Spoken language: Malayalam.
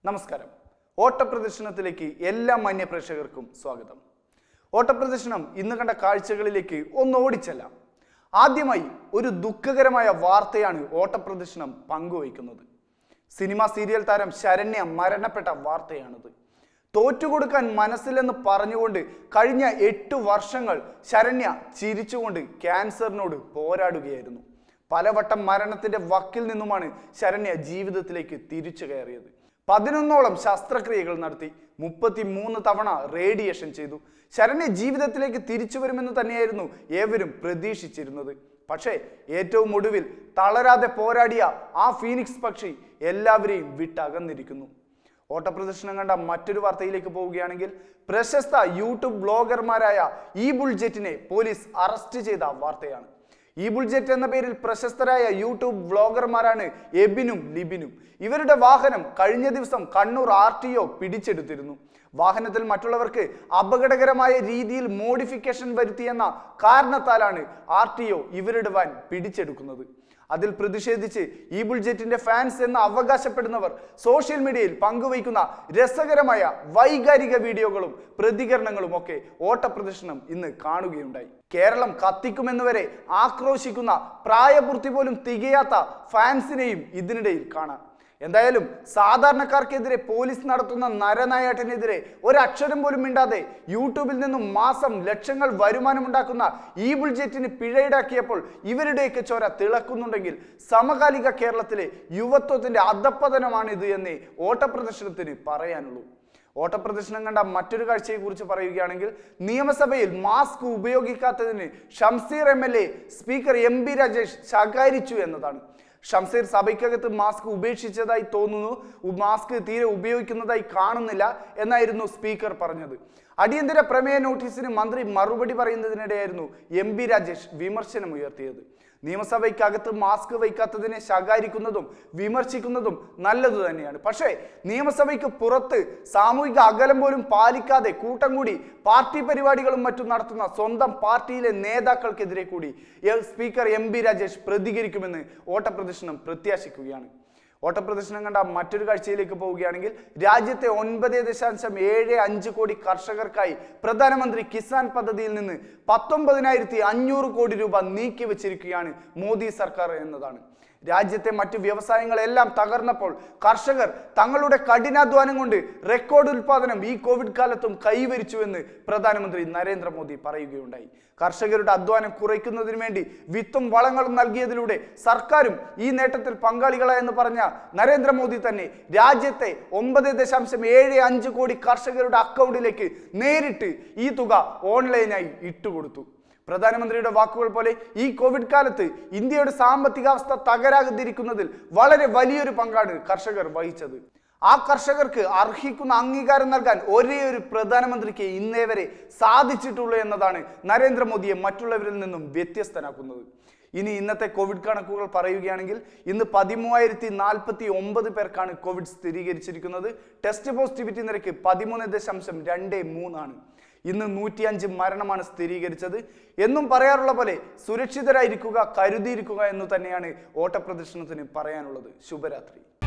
നമസ്കാരം ഓട്ടപ്രദർശനത്തിലേക്ക് എല്ലാ മാന്യ പ്രേക്ഷകർക്കും സ്വാഗതം ഓട്ടപ്രദർശനം ഇന്ന് കണ്ട കാഴ്ചകളിലേക്ക് ഒന്ന് ഓടിച്ചല്ല ആദ്യമായി ഒരു ദുഃഖകരമായ വാർത്തയാണ് ഓട്ടപ്രദർശനം പങ്കുവയ്ക്കുന്നത് സിനിമ സീരിയൽ താരം ശരണ്യ മരണപ്പെട്ട വാർത്തയാണിത് തോറ്റുകൊടുക്കാൻ മനസ്സിലെന്ന് പറഞ്ഞുകൊണ്ട് കഴിഞ്ഞ എട്ട് വർഷങ്ങൾ ശരണ്യ ചിരിച്ചുകൊണ്ട് ക്യാൻസറിനോട് പോരാടുകയായിരുന്നു പലവട്ടം മരണത്തിന്റെ വക്കിൽ നിന്നുമാണ് ശരണ്യ ജീവിതത്തിലേക്ക് തിരിച്ചു കയറിയത് പതിനൊന്നോളം ശസ്ത്രക്രിയകൾ നടത്തി മുപ്പത്തി മൂന്ന് തവണ റേഡിയേഷൻ ചെയ്തു ശരണ്യ ജീവിതത്തിലേക്ക് തിരിച്ചു വരുമെന്ന് തന്നെയായിരുന്നു ഏവരും പ്രതീക്ഷിച്ചിരുന്നത് പക്ഷേ ഏറ്റവും ഒടുവിൽ തളരാതെ പോരാടിയ ആ ഫീനിക്സ് പക്ഷി എല്ലാവരെയും വിട്ടകന്നിരിക്കുന്നു ഓട്ടപ്രദർശനം കണ്ട മറ്റൊരു വാർത്തയിലേക്ക് പോവുകയാണെങ്കിൽ പ്രശസ്ത യൂട്യൂബ് ബ്ലോഗർമാരായ ഈ ബുൾജെറ്റിനെ പോലീസ് അറസ്റ്റ് ചെയ്ത വാർത്തയാണ് ഈ ബുൾജെറ്റ് എന്ന പേരിൽ പ്രശസ്തരായ യൂട്യൂബ് വ്ളോഗർമാരാണ് എബിനും ലിബിനും ഇവരുടെ വാഹനം കഴിഞ്ഞ ദിവസം കണ്ണൂർ ആർ ടി ഒ പിടിച്ചെടുത്തിരുന്നു വാഹനത്തിൽ മറ്റുള്ളവർക്ക് അപകടകരമായ രീതിയിൽ മോഡിഫിക്കേഷൻ വരുത്തിയെന്ന കാരണത്താലാണ് ആർ ടി ഒ ഇവരുടെ വാൻ പിടിച്ചെടുക്കുന്നത് അതിൽ പ്രതിഷേധിച്ച് ഈ ബുൾജെറ്റിന്റെ ഫാൻസ് എന്ന് അവകാശപ്പെടുന്നവർ സോഷ്യൽ മീഡിയയിൽ പങ്കുവയ്ക്കുന്ന രസകരമായ വൈകാരിക വീഡിയോകളും പ്രതികരണങ്ങളും ഒക്കെ ഓട്ടപ്രദർശനം ഇന്ന് കാണുകയുണ്ടായി കേരളം കത്തിക്കുമെന്ന് വരെ ആക്രോശിക്കുന്ന പ്രായപൂർത്തി പോലും തികയാത്ത ഫാൻസിനെയും ഇതിനിടയിൽ കാണാം എന്തായാലും സാധാരണക്കാർക്കെതിരെ പോലീസ് നടത്തുന്ന നരനായാട്ടിനെതിരെ ഒരക്ഷരം പോലും മിണ്ടാതെ യൂട്യൂബിൽ നിന്നും മാസം ലക്ഷങ്ങൾ വരുമാനമുണ്ടാക്കുന്ന ഈ ബുൾജെറ്റിന് പിഴയിടാക്കിയപ്പോൾ ഇവരുടെയൊക്കെ ചോര തിളക്കുന്നുണ്ടെങ്കിൽ സമകാലിക കേരളത്തിലെ യുവത്വത്തിന്റെ അധപ്പതനമാണിത് എന്നേ ഓട്ടപ്രദർശനത്തിന് പറയാനുള്ളൂ ഓട്ടപ്രദർശനം കണ്ട മറ്റൊരു കാഴ്ചയെക്കുറിച്ച് പറയുകയാണെങ്കിൽ നിയമസഭയിൽ മാസ്ക് ഉപയോഗിക്കാത്തതിന് Shamseer M L A speaker M B Rajesh ശകാരിച്ചു എന്നതാണ് ഷംസീർ സഭയ്ക്കകത്ത് മാസ്ക് ഉപേക്ഷിച്ചതായി തോന്നുന്നു ഉ- മാസ്ക് തീരെ ഉപയോഗിക്കുന്നതായി കാണുന്നില്ല എന്നായിരുന്നു സ്പീക്കർ പറഞ്ഞത് അടിയന്തര പ്രമേയ നോട്ടീസിന് മന്ത്രി മറുപടി പറയുന്നതിനിടെയായിരുന്നു എം ബി രാജേഷ് വിമർശനം ഉയർത്തിയത് നിയമസഭയ്ക്കകത്ത് മാസ്ക് വയ്ക്കാത്തതിനെ ശകാരിക്കുന്നതും വിമർശിക്കുന്നതും നല്ലതു തന്നെയാണ് പക്ഷേ നിയമസഭയ്ക്ക് പുറത്ത് സാമൂഹിക അകലം പോലും പാലിക്കാതെ കൂട്ടം കൂടി പാർട്ടി പരിപാടികളും മറ്റും നടത്തുന്ന സ്വന്തം പാർട്ടിയിലെ നേതാക്കൾക്കെതിരെ കൂടി എ- സ്പീക്കർ എം ബി രാജേഷ് പ്രതികരിക്കുമെന്ന് ഓട്ടപ്രദർശനം പ്രത്യാശിക്കുകയാണ് ഓട്ടപ്രദർശനം കണ്ട മറ്റൊരു കാഴ്ചയിലേക്ക് പോവുകയാണെങ്കിൽ രാജ്യത്തെ ഒൻപത് ദശാംശം ഏഴ് അഞ്ച് കോടി കർഷകർക്കായി പ്രധാനമന്ത്രി കിസാൻ പദ്ധതിയിൽ നിന്ന് പത്തൊമ്പതിനായിരത്തി അഞ്ഞൂറ് കോടി രൂപ നീക്കി വെച്ചിരിക്കുകയാണ് മോദി സർക്കാർ എന്നതാണ് രാജ്യത്തെ മറ്റു വ്യവസായങ്ങളെല്ലാം തകർന്നപ്പോൾ കർഷകർ തങ്ങളുടെ കഠിനാധ്വാനം കൊണ്ട് റെക്കോർഡ് ഉൽപാദനം ഈ കോവിഡ് കാലത്തും കൈവരിച്ചുവെന്ന് പ്രധാനമന്ത്രി നരേന്ദ്രമോദി പറയുകയുണ്ടായി കർഷകരുടെ അധ്വാനം കുറയ്ക്കുന്നതിന് വേണ്ടി വിത്തും വളങ്ങളും നൽകിയതിലൂടെ സർക്കാരും ഈ നേട്ടത്തിൽ പങ്കാളികളായെന്ന് പറഞ്ഞ നരേന്ദ്രമോദി തന്നെ രാജ്യത്തെ ഒമ്പത് ദശാംശം ഏഴ് അഞ്ച് കോടി കർഷകരുടെ അക്കൗണ്ടിലേക്ക് നേരിട്ട് ഈ തുക ഓൺലൈനായി ഇട്ടുകൊടുത്തു പ്രധാനമന്ത്രിയുടെ വാക്കുകൾ പോലെ ഈ കോവിഡ് കാലത്ത് ഇന്ത്യയുടെ സാമ്പത്തികാവസ്ഥ തകരാതിരിക്കുന്നതിൽ വളരെ വലിയൊരു പങ്കാണ് കർഷകർ വഹിച്ചത് ആ കർഷകർക്ക് അർഹിക്കുന്ന അംഗീകാരം നൽകാൻ ഒരേ ഒരു പ്രധാനമന്ത്രിക്ക് ഇന്നേ വരെ സാധിച്ചിട്ടുള്ളൂ എന്നതാണ് നരേന്ദ്രമോദിയെ മറ്റുള്ളവരിൽ നിന്നും വ്യത്യസ്തനാക്കുന്നത് ഇനി ഇന്നത്തെ കോവിഡ് കണക്കുകൾ പറയുകയാണെങ്കിൽ ഇന്ന് പതിമൂവായിരത്തി നാൽപ്പത്തി ഒമ്പത് പേർക്കാണ് കോവിഡ് സ്ഥിരീകരിച്ചിരിക്കുന്നത് ടെസ്റ്റ് പോസിറ്റിവിറ്റി നിരക്ക് പതിമൂന്ന് ദശാംശം രണ്ട് മൂന്നാണ് ഇന്ന് നൂറ്റിയഞ്ച് മരണമാണ് സ്ഥിരീകരിച്ചത് എന്നും പറയാറുള്ള പോലെ സുരക്ഷിതരായിരിക്കുക കരുതിയിരിക്കുക എന്ന് തന്നെയാണ് ഓട്ടപ്രദർശനത്തിന് പറയാനുള്ളത് ശുഭരാത്രി